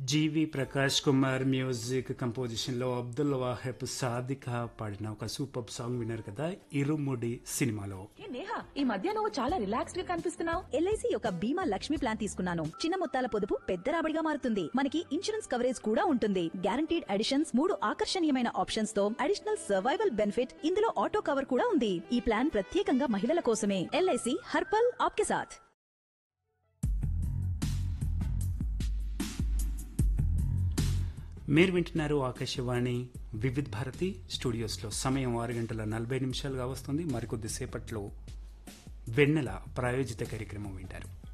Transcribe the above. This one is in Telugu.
జీవి ప్రకాష్ కుమార్ మ్యూజిక్ కంపోజిషన్ లో అబ్దుల్ వాహెబ్ సాదిక పాడిన ఒక సూపర్ సాంగ్ విన్నారు కదా ఇరుముడి సినిమాలో ఏ నేహా ఈ మధ్య నువ్వు చాలా రిలాక్స్డ్ గా కనిపిస్తున్నావు ఎల్ఐసి యొక్క బీమా లక్ష్మి ప్లాన్ తీసుకున్నాను చిన్న మొత్తాల పొదుపు పెద్ద రాబడిగా మారుతుంది మనకి ఇన్సూరెన్స్ కవరేజ్ కూడా ఉంటుంది గ్యారంటీడ్ అడిషన్స్ మూడు ఆకర్షణీయమైన ఆప్షన్స్ తో అడిషనల్ సర్వైవల్ బెనిఫిట్ ఇందులో ఆటో కవర్ కూడా ఉంది ఈ ప్లాన్ ప్రత్యేకంగా మహిళల కోసమే ఎల్ఐసి హర్పల్ ఆప్కే సాథ్ మీరు వింటున్నారు ఆకాశవాణి వివిధ్ భారతి స్టూడియోస్లో సమయం ఆరు గంటల నలభై నిమిషాలుగా వస్తుంది మరికొద్దిసేపట్లో వెన్నెల ప్రాయోజిత కార్యక్రమం వింటారు